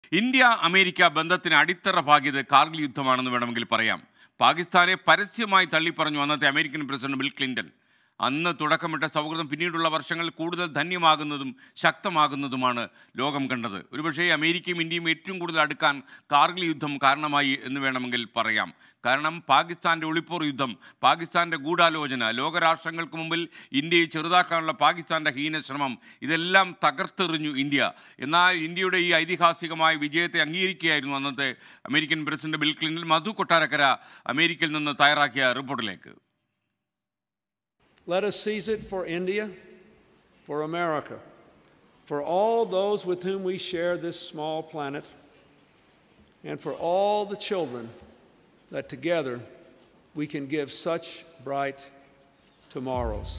India America ബന്ധത്തിന് അടിത്തറ പാകിയത് കാർഗിൽ യുദ്ധമാണെന്ന് വേണമെങ്കിൽ പറയാം പാകിസ്ഥാനെ പരസ്യമായി തള്ളിപ്പറഞ്ഞു അന്നത്തെ അമേരിക്കൻ പ്രസിഡന്റ് ബിൽ ക്ലിന്റൺ അന്ന് തുടക്കമിട്ട സൗഹൃദം പിന്നീടുള്ള വർഷങ്ങൾ കൂടുതൽ ധന്യമാകുന്നതും ശക്തമാകുന്നതുമാണ് ലോകം കണ്ടത് ഒരുപക്ഷേ അമേരിക്കയും ഇന്ത്യയും ഏറ്റവും കൂടുതൽ അടുക്കാൻ കാർഗിൽ യുദ്ധം കാരണമായി എന്ന് വേണമെങ്കിൽ പറയാം കാരണം പാകിസ്ഥാൻ്റെ ഒളിപ്പോർ യുദ്ധം പാകിസ്ഥാൻ്റെ ഗൂഢാലോചന ലോകരാഷ്ട്രങ്ങൾക്ക് മുമ്പിൽ ഇന്ത്യയെ ചെറുതാക്കാനുള്ള പാകിസ്ഥാൻ്റെ ഹീനശ്രമം ഇതെല്ലാം തകർത്തെറിഞ്ഞു ഇന്ത്യ എന്നാൽ ഇന്ത്യയുടെ ഈ ഐതിഹാസികമായ വിജയത്തെ അംഗീകരിക്കുകയായിരുന്നു അന്നത്തെ American president Bill Clinton Madhu Kottarakkara അമേരിക്കയിൽ നിന്ന് തയ്യാറാക്കിയ റിപ്പോർട്ടിലേക്ക് Let us seize it for India, for America, for all those with whom we share this small planet, and for all the children that together we can give such bright tomorrows.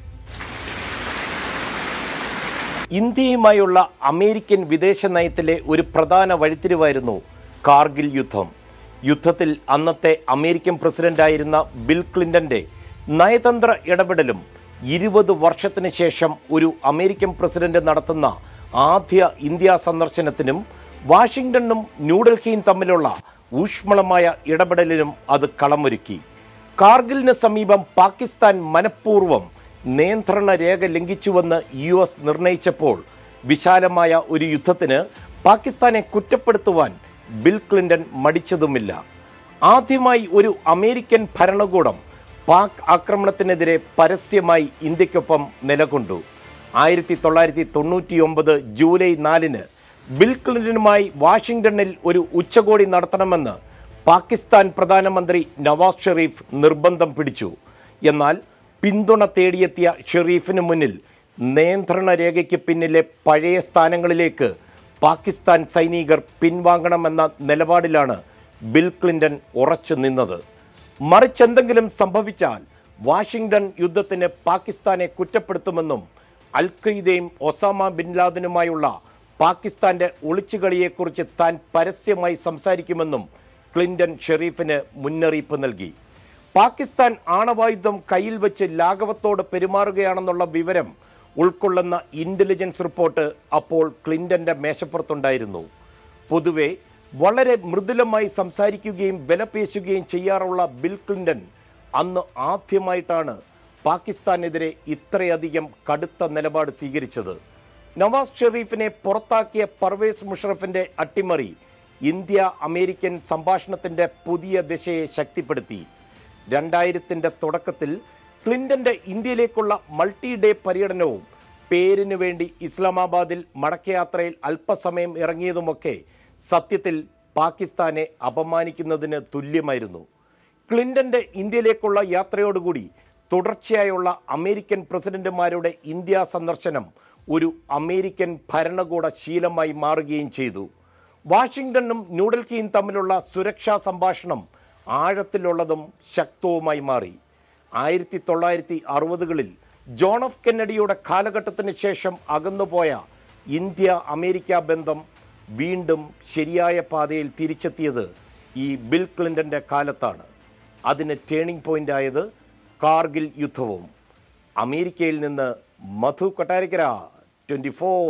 ഇന്ത്യയുമായുള്ള American വിദേശ നയത്തിലെ ഒരു പ്രധാന വഴിത്തിരിവായിരുന്നു കാർഗിൽ യുദ്ധം യുദ്ധത്തിൽ അന്നത്തെ American പ്രസിഡന്റായിരുന്ന bill ക്ലിന്റന്റെ നയതന്ത്ര ഇടപെടലും ഇരുപത് വർഷത്തിന് ശേഷം ഒരു അമേരിക്കൻ പ്രസിഡന്റ് നടത്തുന്ന ആദ്യ ഇന്ത്യ സന്ദർശനത്തിനും വാഷിംഗ്ടണും ന്യൂഡൽഹിയും തമ്മിലുള്ള ഊഷ്മളമായ ഇടപെടലിനും അത് കളമൊരുക്കി കാർഗിലിന് സമീപം പാകിസ്ഥാൻ മനഃപൂർവ്വം നിയന്ത്രണ രേഖ ലംഘിച്ചുവെന്ന് യു എസ് നിർണയിച്ചപ്പോൾ വിശാലമായ ഒരു യുദ്ധത്തിന് പാകിസ്ഥാനെ കുറ്റപ്പെടുത്തുവാൻ ബിൽ ക്ലിന്റൺ മടിച്ചതുമില്ല ആദ്യമായി ഒരു അമേരിക്കൻ ഭരണകൂടം പാക് ആക്രമണത്തിനെതിരെ പരസ്യമായി ഇന്ത്യക്കൊപ്പം നിലകൊണ്ടു ആയിരത്തി തൊള്ളായിരത്തി തൊണ്ണൂറ്റി ഒമ്പത് ജൂലൈ നാലിന് ബിൽ ക്ലിന്റനുമായി വാഷിംഗ്ടണിൽ ഒരു ഉച്ചകോടി നടത്തണമെന്ന് പാകിസ്ഥാൻ പ്രധാനമന്ത്രി നവാസ് ഷെറീഫ് നിർബന്ധം പിടിച്ചു എന്നാൽ പിന്തുണ തേടിയെത്തിയ ഷെറീഫിന് മുന്നിൽ നിയന്ത്രണ രേഖയ്ക്ക് പിന്നിലെ പഴയ സ്ഥാനങ്ങളിലേക്ക് പാകിസ്ഥാൻ സൈനികർ പിൻവാങ്ങണമെന്ന നിലപാടിലാണ് ബിൽ ക്ലിന്റൺ ഉറച്ചു നിന്നത് മറിച്ചെന്തെങ്കിലും സംഭവിച്ചാൽ വാഷിംഗ്ടൺ യുദ്ധത്തിന് പാകിസ്ഥാനെ കുറ്റപ്പെടുത്തുമെന്നും അൽ ഖയ്ദയും ഒസാമ ബിൻ ലാദനുമായുള്ള പാകിസ്ഥാന്റെ ഒളിച്ചുകളിയെക്കുറിച്ച് താൻ പരസ്യമായി സംസാരിക്കുമെന്നും ക്ലിന്റൺ ഷെറീഫിന് മുന്നറിയിപ്പ് നൽകി പാകിസ്ഥാൻ ആണവായുധം കയ്യിൽ വെച്ച് ലാഘവത്തോട് പെരുമാറുകയാണെന്നുള്ള വിവരം ഉൾക്കൊള്ളുന്ന ഇന്റലിജൻസ് റിപ്പോർട്ട് അപ്പോൾ ക്ലിന്റന്റെ മേശപ്പുറത്തുണ്ടായിരുന്നു പൊതുവെ വളരെ മൃദുലമായി സംസാരിക്കുകയും വിലപേശുകയും ചെയ്യാറുള്ള ബിൽ ക്ലിന്റൺ അന്ന് ആദ്യമായിട്ടാണ് പാകിസ്ഥാനെതിരെ ഇത്രയധികം കടുത്ത നിലപാട് സ്വീകരിച്ചത് നവാസ് ഷെറീഫിനെ പുറത്താക്കിയ പർവേസ് മുഷറഫിന്റെ അട്ടിമറി ഇന്ത്യ അമേരിക്കൻ സംഭാഷണത്തിന്റെ പുതിയ ദിശയെ ശക്തിപ്പെടുത്തി രണ്ടായിരത്തിൻ്റെ തുടക്കത്തിൽ ക്ലിന്റന്റെ ഇന്ത്യയിലേക്കുള്ള മൾട്ടി ഡേ പര്യടനവും പേരിനു വേണ്ടി ഇസ്ലാമാബാദിൽ മടക്കയാത്രയിൽ അല്പസമയം ഇറങ്ങിയതുമൊക്കെ സത്യത്തിൽ പാകിസ്ഥാനെ അപമാനിക്കുന്നതിന് തുല്യമായിരുന്നു ക്ലിന്റന്റെ ഇന്ത്യയിലേക്കുള്ള യാത്രയോടുകൂടി തുടർച്ചയായുള്ള അമേരിക്കൻ പ്രസിഡന്റുമാരുടെ ഇന്ത്യ സന്ദർശനം ഒരു അമേരിക്കൻ ഭരണകൂട ശീലമായി മാറുകയും ചെയ്തു വാഷിംഗ്ടണും ന്യൂഡൽഹിയും തമ്മിലുള്ള സുരക്ഷാ സംഭാഷണം ആഴത്തിലുള്ളതും ശക്തവുമായി മാറി ആയിരത്തി തൊള്ളായിരത്തി അറുപതുകളിൽ ജോൺ എഫ് കെന്നഡിയുടെ കാലഘട്ടത്തിന് ശേഷം അകന്നുപോയ ഇന്ത്യ അമേരിക്ക ബന്ധം വീണ്ടും ശരിയായ പാതയിൽ തിരിച്ചെത്തിയത് ഈ ബിൽ ക്ലിന്റന്റെ കാലത്താണ് അതിന് ടേണിംഗ് പോയിന്റ് ആയത് കാർഗിൽ യുദ്ധവും അമേരിക്കയിൽ നിന്ന് Madhu Kottarakkara twenty four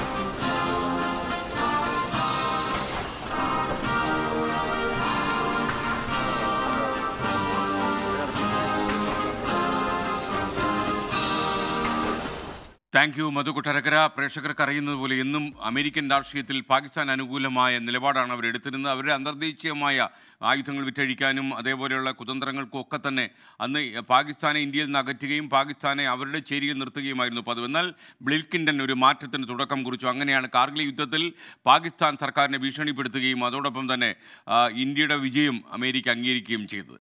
thank you Madhu Kottarakkara പ്രേക്ഷകർക്ക് അറിയുന്നത് പോലെ എന്നും അമേരിക്കൻ രാഷ്ട്രീയത്തിൽ പാകിസ്ഥാൻ അനുകൂലമായ നിലപാടാണ് അവർ എടുത്തിരുന്നത് അവരുടെ അന്തർദേശീയമായ ആയുധങ്ങൾ വിറ്റഴിക്കാനും അതേപോലെയുള്ള കുതന്ത്രങ്ങൾക്കും ഒക്കെ തന്നെ അന്ന് പാകിസ്ഥാനെ ഇന്ത്യയിൽ നിന്ന് അകറ്റുകയും പാകിസ്ഥാനെ അവരുടെ ചേരിയിൽ നിർത്തുകയുമായിരുന്നു പതിവ് എന്നാൽ ബ്ലിൽക്കിൻഡൻ ഒരു മാറ്റത്തിന് തുടക്കം കുറിച്ചു അങ്ങനെയാണ് കാർഗിൽ യുദ്ധത്തിൽ പാകിസ്ഥാൻ സർക്കാരിനെ ഭീഷണിപ്പെടുത്തുകയും അതോടൊപ്പം തന്നെ ആ, ഇന്ത്യയുടെ വിജയം അമേരിക്ക അംഗീകരിക്കുകയും ചെയ്തത്